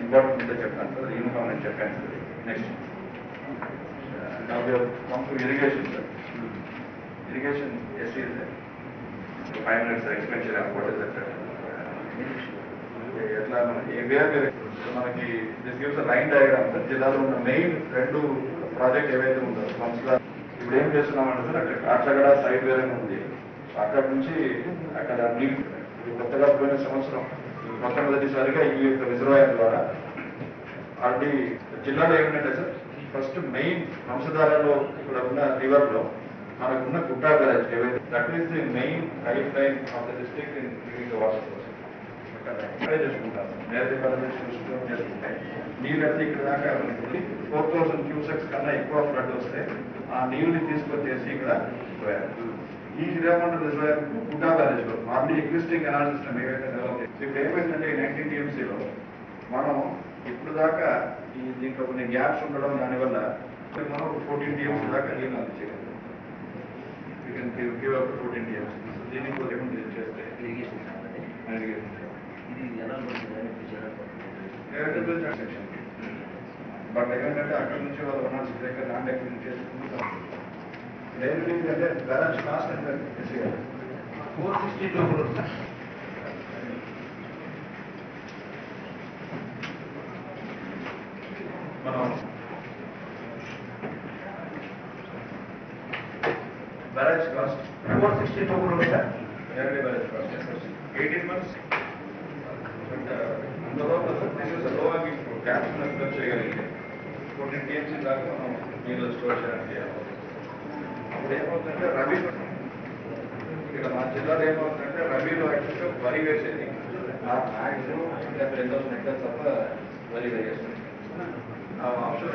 Important ఉంటే చెప్పాను sir uniform అని చెప్పాను sir next come to irrigation sir irrigation SC sir five minutes explain చేయాలి వాట్ ఇస్ దట్ ఎట్లా మన- ఏ వేరే వేరే మనకి this gives line diagram sir జిల్లాలో ఉన్న మెయిన్ రెండు ప్రాజెక్ట్ ఏవైతే ఉందో సంస్థ ఇప్పుడు ఏం చేస్తున్నామంటే సార్ అక్కడ కాట్లగడ సైడ్ వేరే ఉంది అక్కడ నుంచి అక్కడ నీళ్ళు ఇప్పుడు కొత్తగా పోయిన సంవత్సరం మొట్టమొదటిసారిగా ఈ యొక్క రిజర్వాయర్ ద్వారా ఆల్రెడీ జిల్లాలో ఏమిటంటే సార్ ఫస్ట్ మెయిన్ వంశధారలో ఇక్కడ ఉన్న రివర్ లో మనకున్న గుట్టా బ్యారేజ్ ఏవైతే that is the main life line of the district in giving the water source ఇక్కడే చేసుకుంటాం నేరడి పర్మిషన్ చేసుకుంటాయి నీళ్ళు అయితే ఇక్కడ దాకా ఫోర్ థౌసండ్ క్యూసెక్స్ కన్నా ఎక్కువ ఫ్లడ్ వస్తే ఆ నీళ్ళని తీసుకొచ్చేసి ఇక్కడ పోయారు. ఈ శ్రీరామండ రిజర్వాయర్ గుడ్డా బ్యారేజ్ లో ఆల్రెడీ ఎగ్జిస్టింగ్ కెనాల్ సిస్టమ్ ఏవైతే డెవలప్ ఇప్పుడు ఏమైందంటే ఈ నైన్టీన్ టీఎంసీలో మనం ఇప్పుడు దాకా ఈ దీంట్లో కొన్ని గ్యాప్స్ ఉండడం దానివల్ల మనం ఫోర్టీన్ టీఎంసీ దాకా నీళ్ళు అందించగలం you can give up fourteen TMC దీనికి కూడా ఏమైనా చేస్తే ఇరిగేషన్ కాదండి. irrigation. ఇది ఎలా పడుతుంది అని ఇప్పుడు జనాలు పడుతుంది. Irrigation bill transaction. బట్ ఏంటంటే అక్కడ నుంచి వాళ్ళు వనాల్సి దగ్గర ల్యాండ్ అక్విజిషన్ చేసుకుంటారు లేదు అంటే బ్యాలెన్స్ కాస్ట్ ఎంత ఫోర్ సిక్స్టీ టూ క్రోర్స్ మనం balance cost four sixty two crores yearly balance cost eighteen months అందులో దిస్ ఇస్ లో క్యాప్స్ ఫిల్ చేయగలిగితే కొన్ని టీఎంసీ దాకా మనం నీళ్ళు స్టోర్ చేయడానికి అప్పుడు ఏమవుతుందంటే రబీ ఇక్కడ మా జిల్లాలో ఏమవుతుందంటే రబీలో యాక్చువల్గా వరి వేసేది ఆ మ్యాక్సిమం ఇంకా టెన్ థౌసండ్ హెక్టర్స్ తప్ప వరి వేసేస్తుంది ఆ ఆఫ్షోర్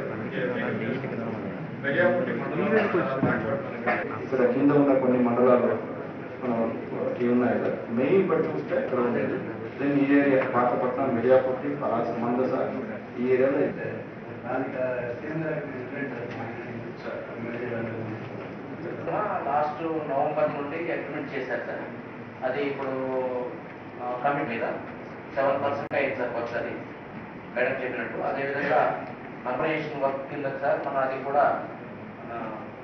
మెడియాపుట్టి మండలం ఇక్కడ కింద ఉన్న కొన్ని మండలాల్లో మనం ఇవి ఉన్నాయి కదా మెయిన్ బట్టి చూస్తే ఇక్కడ ఉండేది దెన్ ఈ ఏరియా పాతపట్నం మిడియాపుట్టి పలాస మందస ఈ ఏరియాలో అయితే లాస్ట్ నవంబర్ నుండి అగ్రిమెంట్ చేశారు సార్ అది ఇప్పుడు కమిటీ మీద సెవెన్ పర్సెంట్ అయింది సార్ కొత్తది మేడం చెప్పినట్టు అదేవిధంగా అర్బనైజేషన్ వర్క్ కింద సార్ మన అది కూడా ఆ,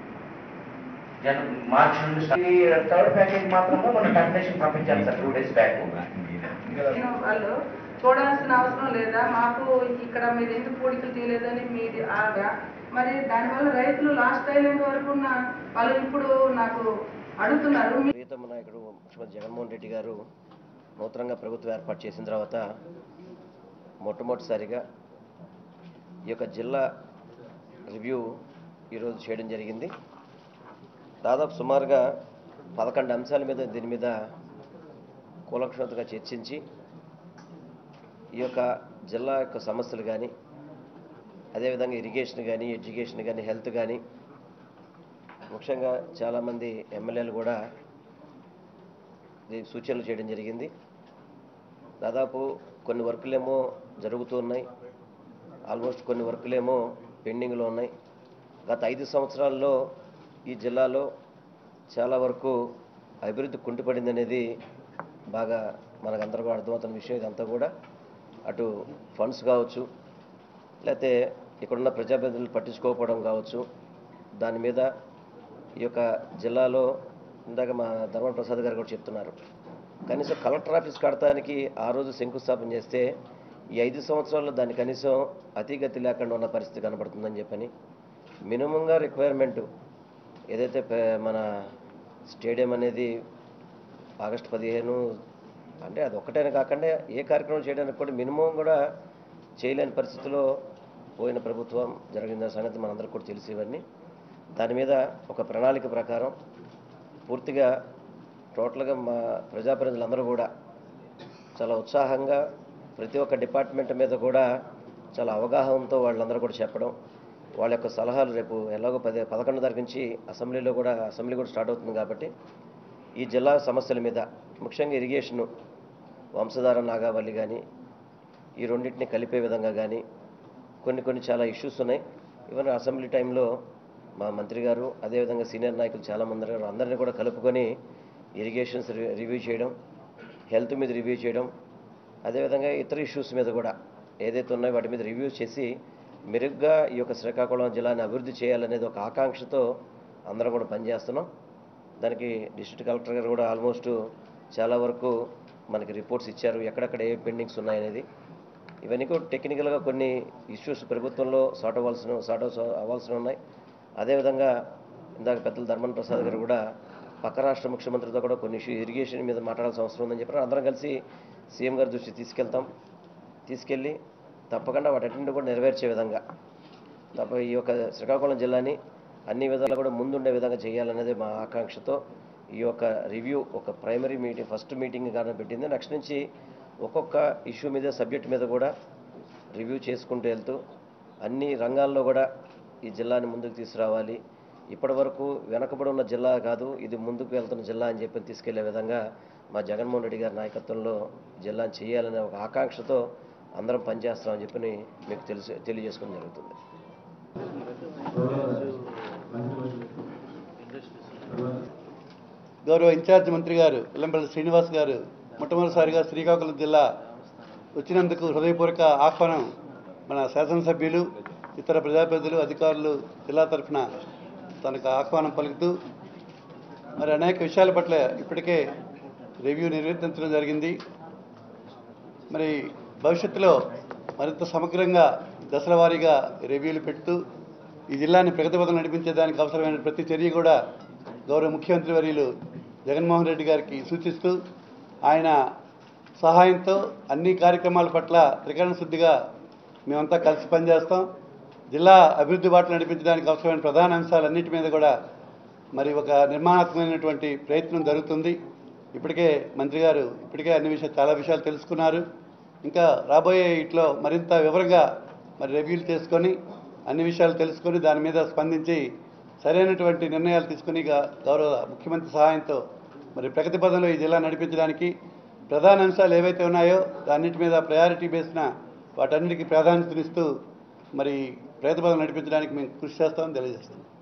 జన మార్చి నుండి థర్డ్ ప్యాకేజ్ మాత్రము మన టర్మినేషన్ పంపించాను సార్ టూ డేస్ బ్యాక్ నేను వాళ్ళు చూడాల్సిన అవసరం లేదా మాకు ఇక్కడ మీరు ఎందుకు పూడికలు తీయలేదని మీది ఆగా మరి దానివల్ల రైతులు లాస్ట్ ఐలాండ్ వరకు ఉన్న వాళ్ళు ఇప్పుడు నాకు అడుగుతున్నారు మీ- ప్రీతమ నాయకుడు ముఖ్యమంత్రి జగన్మోహన్ రెడ్డి గారు నూతనంగా ప్రభుత్వం ఏర్పాటు చేసిన తర్వాత మొట్టమొదటిసారిగా ఈ యొక్క జిల్లా రివ్యూ ఈరోజు చేయడం జరిగింది దాదాపు సుమారుగా పదకొండు అంశాల మీద దీని మీద కూలక్షణతగా చర్చించి ఈ యొక్క జిల్లా యొక్క సమస్యలు కానీ అదేవిధంగా ఇరిగేషన్ కానీ ఎడ్యుకేషన్ కానీ హెల్త్ కానీ ముఖ్యంగా చాలామంది ఎమ్మెల్యేలు కూడా దీనికి సూచనలు చేయడం జరిగింది దాదాపు కొన్ని వర్కులేమో జరుగుతూ ఉన్నాయి ఆల్మోస్ట్ కొన్ని వర్కులేమో పెండింగ్లో ఉన్నాయి గత ఐదు సంవత్సరాల్లో ఈ జిల్లాలో చాలా వరకు అభివృద్ధి కుంటుపడింది అనేది బాగా మనకందరూ కూడా అర్థమవుతున్న విషయం ఇదంతా కూడా అటు ఫండ్స్ కావచ్చు లేకపోతే ఇక్కడున్న ప్రజాప్రతినిధులు పట్టించుకోకపోవడం కావచ్చు దాని మీద ఈ యొక్క జిల్లాలో ఇందాక మా ధర్మ ప్రసాద్ గారు కూడా చెప్తున్నారు కనీసం కలెక్టర్ ఆఫీస్ కడతానికి ఆ రోజు శంకుస్థాపన చేస్తే ఈ ఐదు సంవత్సరాల్లో దాన్ని కనీసం అతిగతి లేకుండా ఉన్న పరిస్థితి కనబడుతుందని చెప్పని మినిమంగా రిక్వైర్మెంట్ ఏదైతే పే- మన స్టేడియం అనేది ఆగస్టు పదిహేను అంటే అది ఒక్కటైనా కాకుండా ఏ కార్యక్రమం చేయడానికి కూడా మినిమం కూడా చేయలేని పరిస్థితిలో పోయిన ప్రభుత్వం జరిగిన సంగతి మనందరికీ కూడా తెలిసి ఇవన్నీ దాని మీద ఒక ప్రణాళిక ప్రకారం పూర్తిగా టోటల్గా మా ప్రజాప్రతినిధులందరూ కూడా చాలా ఉత్సాహంగా ప్రతి ఒక్క డిపార్ట్మెంట్ మీద కూడా చాలా అవగాహనతో వాళ్ళందరూ కూడా చెప్పడం వాళ్ళ యొక్క సలహాలు రేపు ఎలాగో పది పదకొండు తారీఖు నుంచి అసెంబ్లీలో కూడా అసెంబ్లీ కూడా స్టార్ట్ అవుతుంది కాబట్టి ఈ జిల్లా సమస్యల మీద ముఖ్యంగా ఇరిగేషను వంశధార నాగావళి కానీ ఈ రెండింటిని కలిపే విధంగా కానీ కొన్ని కొన్ని చాలా ఇష్యూస్ ఉన్నాయి ఈవెన్ అసెంబ్లీ టైంలో మా మంత్రి గారు అదేవిధంగా సీనియర్ నాయకులు చాలామంది ఉన్నారు అందరినీ కూడా కలుపుకొని ఇరిగేషన్స్ రి- రివ్యూ చేయడం హెల్త్ మీద రివ్యూ చేయడం అదేవిధంగా ఇతర ఇష్యూస్ మీద కూడా ఏదైతే ఉన్నాయో వాటి మీద రివ్యూ చేసి మెరుగ్గా ఈ యొక్క శ్రీకాకుళం జిల్లాని అభివృద్ధి చేయాలనేది ఒక ఆకాంక్షతో అందరం కూడా పనిచేస్తున్నాం దానికి డిస్ట్రిక్ట్ కలెక్టర్ గారు కూడా ఆల్మోస్ట్ చాలా వరకు మనకి రిపోర్ట్స్ ఇచ్చారు ఎక్కడెక్కడ ఏ పెండింగ్స్ ఉన్నాయనేది ఇవన్నీ కూడా టెక్నికల్గా కొన్ని ఇష్యూస్ ప్రభుత్వంలో సార్ట్ అవ్వాల్సిన సార్ట్ అవ్వాల్సిన ఉన్నాయి అదేవిధంగా ఇందాక పెద్దలు ధర్మన్ ప్రసాద్ గారు కూడా పక్క రాష్ట్ర ముఖ్యమంత్రితో కూడా కొన్ని ఇష్యూ ఇరిగేషన్ మీద మాట్లాడాల్సిన అవసరం ఉందని చెప్పారు అందరం కలిసి సీఎం గారి దృష్టికి తీసుకెళ్తాం తీసుకెళ్ళి తప్పకుండా వాటన్నింటిని కూడా నెరవేర్చే విధంగా తప్ప ఈ యొక్క శ్రీకాకుళం జిల్లాని అన్ని విధాలు కూడా ముందుండే విధంగా చేయాలనేది మా ఆకాంక్షతో ఈ యొక్క రివ్యూ ఒక ప్రైమరీ మీటింగ్ ఫస్ట్ మీటింగ్ కానీ పెట్టింది నెక్స్ట్ నుంచి ఒక్కొక్క ఇష్యూ మీద సబ్జెక్ట్ మీద కూడా రివ్యూ చేసుకుంటూ వెళ్తూ అన్ని రంగాల్లో కూడా ఈ జిల్లాని ముందుకు తీసుకురావాలి ఇప్పటి వరకు వెనకబడి ఉన్న జిల్లా కాదు ఇది ముందుకు వెళ్తున్న జిల్లా అని చెప్పి తీసుకెళ్లే విధంగా మా జగన్మోహన్ రెడ్డి గారి నాయకత్వంలో జిల్లాని చేయాలనే ఒక ఆకాంక్షతో అందరం పనిచేస్తామని చెప్పి మీకు తెలిసి తెలియజేసుకోవడం జరుగుతుంది గౌరవ ఇన్ఛార్జ్ మంత్రి గారు ఎల్లంపల్లి శ్రీనివాస్ గారు మొట్టమొదటిసారిగా శ్రీకాకుళం జిల్లా వచ్చినందుకు హృదయపూర్వక ఆహ్వానం మన శాసనసభ్యులు ఇతర ప్రజాప్రతినిధులు అధికారులు జిల్లా తరఫున తనకు ఆహ్వానం పలుకుతూ మరి అనేక విషయాల పట్ల ఇప్పటికే రివ్యూ నిర్వర్తించడం జరిగింది మరి భవిష్యత్తులో మరింత సమగ్రంగా దశల వారీగా రివ్యూలు పెడుతూ ఈ జిల్లాని ప్రగతిపథం నడిపించేదానికి అవసరమైన ప్రతి చర్య కూడా గౌరవ ముఖ్యమంత్రి వర్యులు జగన్మోహన్ రెడ్డి గారికి సూచిస్తూ ఆయన సహాయంతో అన్ని కార్యక్రమాల పట్ల త్రికరణ శుద్ధిగా మేమంతా కలిసి పనిచేస్తాం జిల్లా అభివృద్ధి బాటలు నడిపించడానికి అవసరమైన ప్రధాన అంశాలన్నిటి మీద కూడా మరి ఒక నిర్మాణాత్మకమైనటువంటి ప్రయత్నం జరుగుతుంది ఇప్పటికే మంత్రి గారు ఇప్పటికే అన్ని విషయాలు చాలా విషయాలు తెలుసుకున్నారు ఇంకా రాబోయే ఇట్లో మరింత వివరంగా మరి రివ్యూలు చేసుకొని అన్ని విషయాలు తెలుసుకొని దాని మీద స్పందించి సరైనటువంటి నిర్ణయాలు తీసుకుని గా- గౌరవ ముఖ్యమంత్రి సహాయంతో మరి ప్రగతి పదంలో ఈ జిల్లా నడిపించడానికి ప్రధాన అంశాలు ఏవైతే ఉన్నాయో దాన్నిటి మీద ప్రయారిటీ బేస్న వాటన్నిటికీ ప్రాధాన్యతనిస్తూ మరి ప్రగతి పదం నడిపించడానికి మేము కృషి చేస్తామని తెలియజేస్తాం